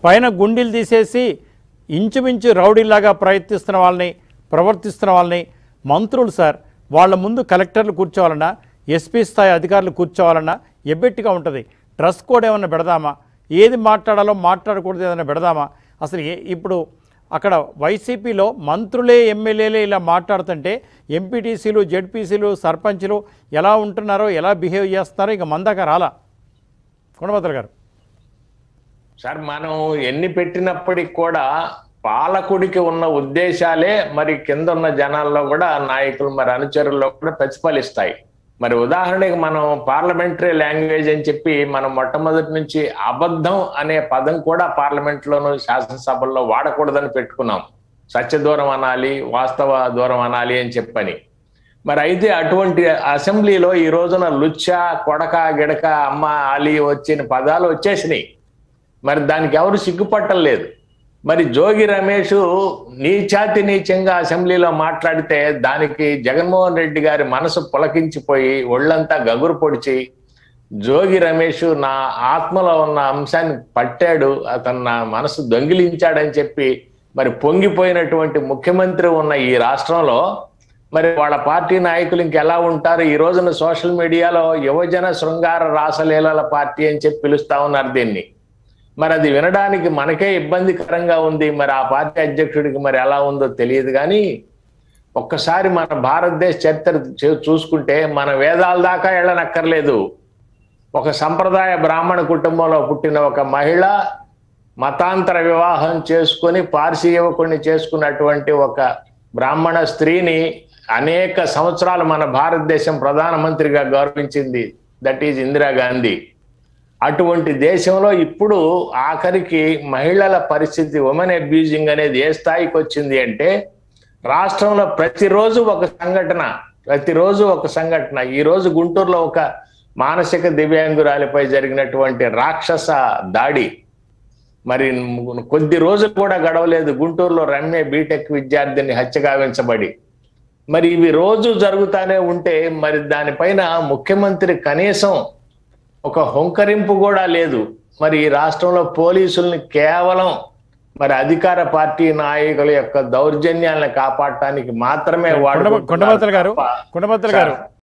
పైన గుండీలు తీసేసి ఇంచుమించు రౌడీలాగా ప్రయత్నిస్తున్న వాళ్ళని ప్రవర్తిస్తున్న వాళ్ళని మంత్రులు సార్ వాళ్ళ ముందు కలెక్టర్లు కూర్చోవాలన్నా ఎస్పీ స్థాయి అధికారులు కూర్చోవాలన్నా ఎబ్బెట్టిగా ఉంటుంది డ్రెస్ కోడ్ ఏమైనా పెడదామా ఏది మాట్లాడాలో మాట్లాడకూడదు ఏదైనా పెడదామా అసలు ఏ ఇప్పుడు అక్కడ వైసీపీలో మంత్రులే ఎమ్మెల్యేలే ఇలా మాట్లాడుతుంటే ఎంపీటీసీలు జెడ్పీసీలు సర్పంచ్లు ఎలా ఉంటున్నారో ఎలా బిహేవ్ చేస్తున్నారో ఇక మందాక రాలా కొండబద్దలు గారు సార్ మనం ఎన్ని పెట్టినప్పటికి కూడా పాలకుడికి ఉన్న ఉద్దేశాలే మరి కింద ఉన్న జనాల్లో కూడా నాయకులు మరి అనుచరుల్లో కూడా ప్రతిఫలిస్తాయి మరి ఉదాహరణకి మనం పార్లమెంటరీ లాంగ్వేజ్ అని చెప్పి మనం మొట్టమొదటి నుంచి అబద్ధం అనే పదం కూడా పార్లమెంట్ లోను శాసనసభల్లో వాడకూడదని పెట్టుకున్నాం సత్య దూరం అనాలి వాస్తవ దూరం అనాలి అని చెప్పని మరి అయితే అటువంటి అసెంబ్లీలో ఈ రోజున లుచ్చ కొడక గిడక అమ్మ ఆలి వచ్చిన పదాలు వచ్చేసినాయి మరి దానికి ఎవరు సిగ్గుపట్టలేదు మరి జోగి రమేష్ నీచాతి నీచంగా అసెంబ్లీలో మాట్లాడితే దానికి జగన్మోహన్ రెడ్డి గారి మనసు పులకించిపోయి ఒళ్ళంతా గగురు పొడిచి జోగి రమేష్ నా ఆత్మలో ఉన్న అంశాన్ని పట్టాడు అతను నా మనసు దొంగిలించాడని చెప్పి మరి పొంగిపోయినటువంటి ముఖ్యమంత్రి ఉన్న ఈ రాష్ట్రంలో మరి వాళ్ళ పార్టీ నాయకులు ఇంకెలా ఉంటారు ఈ రోజున సోషల్ మీడియాలో యువజన శృంగార రాసలీలల పార్టీ అని చెప్పి పిలుస్తా ఉన్నారు దీన్ని మరి అది వినడానికి మనకే ఇబ్బందికరంగా ఉంది మరి ఆ పార్టీ అధ్యక్షుడికి మరి ఎలా ఉందో తెలియదు కానీ ఒక్కసారి మన భారతదేశ చరిత్ర చూ- చూసుకుంటే మన వేదాల దాకా వెళ్ళనక్కర్లేదు ఒక సంప్రదాయ బ్రాహ్మణ కుటుంబంలో పుట్టిన ఒక మహిళ మతాంతర వివాహం చేసుకొని పార్సీ యువకుడిని చేసుకున్నటువంటి ఒక బ్రాహ్మణ స్త్రీని అనేక సంవత్సరాలు మన భారతదేశం ప్రధానమంత్రిగా గౌరవించింది దట్ ఈజ్ ఇందిరాగాంధీ అటువంటి దేశంలో ఇప్పుడు ఆఖరికి మహిళల పరిస్థితి ఉమెన్ అబ్యూజింగ్ అనేది ఏ స్థాయికి వచ్చింది అంటే రాష్ట్రంలో ప్రతిరోజు ఒక సంఘటన ప్రతిరోజు ఒక సంఘటన ఈ రోజు గుంటూరులో ఒక మానసిక దివ్యాంగురాలిపై జరిగినటువంటి రాక్షస దాడి మరి కొద్ది రోజులు కూడా గడవలేదు గుంటూరులో రమ్య బీటెక్ విద్యార్థిని హత్య గావించబడి మరి ఇవి రోజు జరుగుతానే ఉంటే మరి దానిపైన ముఖ్యమంత్రి కనీసం ఒక హుంకరింపు కూడా లేదు మరి ఈ రాష్ట్రంలో పోలీసుల్ని కేవలం మరి అధికార పార్టీ నాయకుల యొక్క దౌర్జన్యాలను కాపాడటానికి మాత్రమే కొండ వాడుకుంటున్నారు కొండబద్దలు గారు తప్ప- కొండబద్దలు గారు